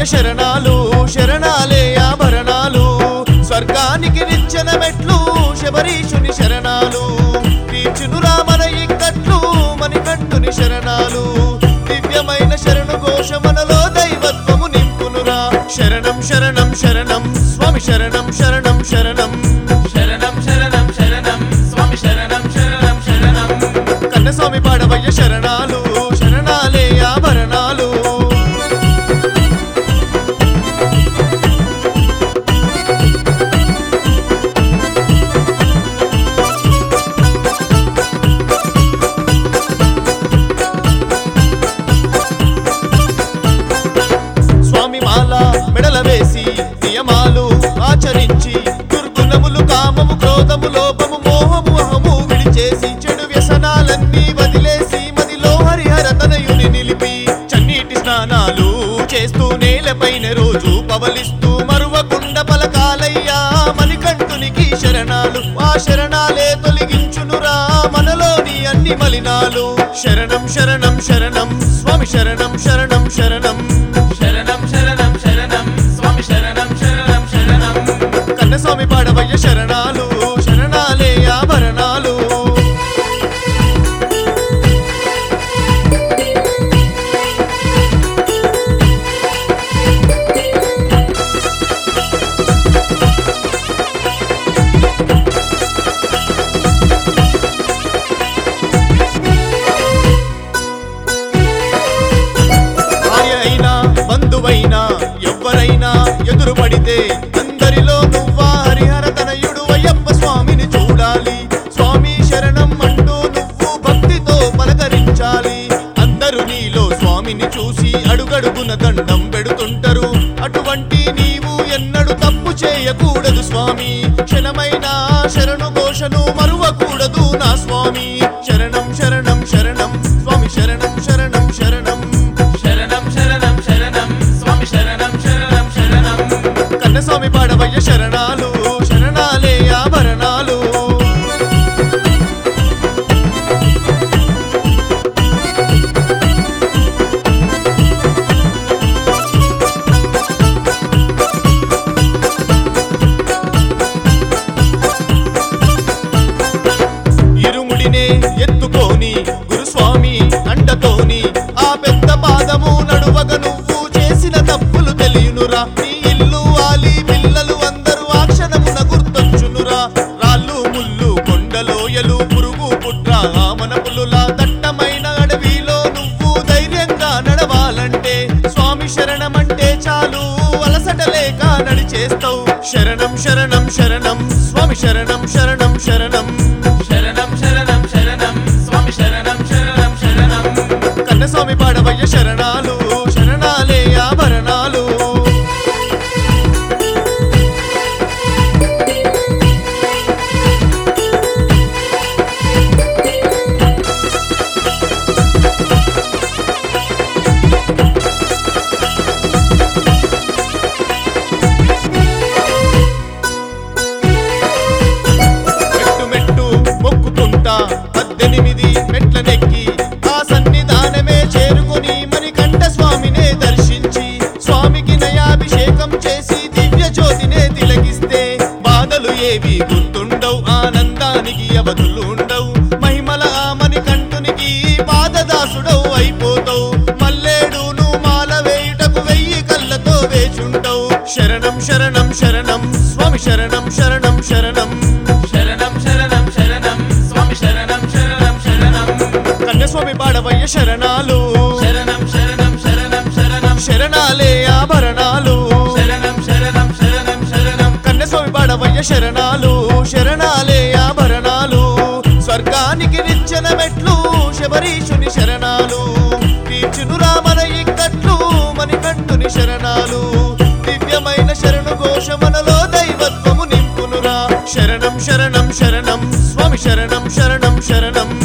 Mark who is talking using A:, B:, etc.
A: పాడవయ్య శరణాలు శరణాలే ఆభరణాలు స్వర్గానికి నిచ్చెన మెట్లు శబరీషుని శరణాలు తీర్చును రామన ఇక్కట్లు మణికంఠుని శరణాలు దివ్యమైన శరణు ఘోష మనలో దైవత్వము నింపునురా శరణం శరణం శరణం స్వామి శరణం శరణం శరణం
B: శరణం శరణం శరణం స్వామి శరణం శరణం శరణం
A: కన్నస్వామి పాడవయ్య శరణాలు శరణాలే ఆభరణాలు స్వామి మాల మెడల వేసి నియమాలు ఆచరించి దుర్గుణములు కామము క్రోధము లోపము మోహము అహము విడిచేసి చెడు వ్యసనాలన్నీ వదిలేసి మదిలో హరిహర తనయుని నిలిపి చన్నీటి స్నానాలు చేస్తూ నేలపైన రోజు పవలిస్తూ మరువకుండ పలకాలయ్యా మణికంఠునికి శరణాలు ఆ శరణాలే తొలగించునురా మనలోని అన్ని మలినాలు శరణం శరణం శరణం స్వామి శరణం శరణం శరణం
B: శరణం శరణం శరణం స్వామి శరణం శరణం శరణం
A: కన్నస్వామి పాడవయ్య శరణాలు శరణాలే ఆభరణాలు భార్య అయినా బంధువైనా ఎవ్వరైనా ఎదురు పడితే అందరిలో నువ్వా హరిహర తనయుడు అయ్యప్ప స్వామిని చూడాలి స్వామి శరణం అంటూ నువ్వు భక్తితో పలకరించాలి అందరూ నీలో స్వామిని చూసి అడుగడుగున దండం పెడుతుంటారు అటువంటి నీవు ఎన్నడు తప్పు చేయకూడదు స్వామి క్షణమైన శరణు ఘోషను మరువకూడదు నా స్వామి శరణం శరణం శరణం స్వామి శరణం శరణం శరణం
B: శరణం శరణం శరణం స్వామి శరణం శరణం శరణం
A: కన్నస్వామి పాడవయ్య శరణాలు శరణాలే ఆభరణాలు ఇరుముడినే ఎత్తుకోని గురుస్వామి అండతోని ఆ పెద్ద పాదము నడువగ నువ్వు చేసిన తప్పులు తెలియనురా నీ ఇల్లు ఆలి పిల్లలు అందరూ ఆ క్షణమున గుర్తొచ్చునురా రాళ్ళు ముళ్ళు కొండలోయలు పురుగు పుట్ర ఆమన పులుల దట్టమైన అడవిలో నువ్వు ధైర్యంగా నడవాలంటే స్వామి శరణమంటే చాలు అలసట లేక నడిచేస్తావు శరణం శరణం శరణం స్వామి శరణం శరణం శరణం
B: శరణం శరణం శరణం స్వామి శరణం శరణం శరణం
A: కన్నస్వామి పాడవయ్య శరణాలు శరణాలే ఆభరణాలు మెట్టు మెట్టు మొక్కుకుంటా పద్దెనిమిది మెట్ల నెక్కి ఆ సన్నిధానమే చేరుకొని మణికంఠ స్వామినే దర్శించి స్వామికి నయాభిషేకం చేసి దివ్య జ్యోతినే తిలగిస్తే బాధలు ఏవి గుర్తుండవు ఆనందానికి అవధులు ఉండవు మహిమల ఆ మణికంఠునికి పాదదాసుడవు అయిపోతావు మల్లేడును మాల వేయుటకు వెయ్యి కళ్ళతో వేచుంటావు శరణం శరణం శరణం స్వామి శరణం శరణం శరణం
B: శరణం శరణం శరణం స్వామి శరణం శరణం శరణం
A: కన్యస్వామి పాడవయ్య శరణాలు
B: శరణం శరణం శరణం శరణం
A: శరణాలే ఆభరణాలు
B: శరణం శరణం శరణం శరణం
A: కన్యస్వామి పాడవయ్య శరణాలు శరణాలే ఆభరణాలు స్వర్గానికి నిచ్చెన మెట్లు శబరీషుని శరణాలు తీర్చును రామన ఇక్కట్లు మణికంఠుని శరణాలు దివ్యమైన శరణు ఘోష మనలో దైవత్వము నింపునురా శరణం శరణం శరణం స్వామి శరణం శరణం శరణం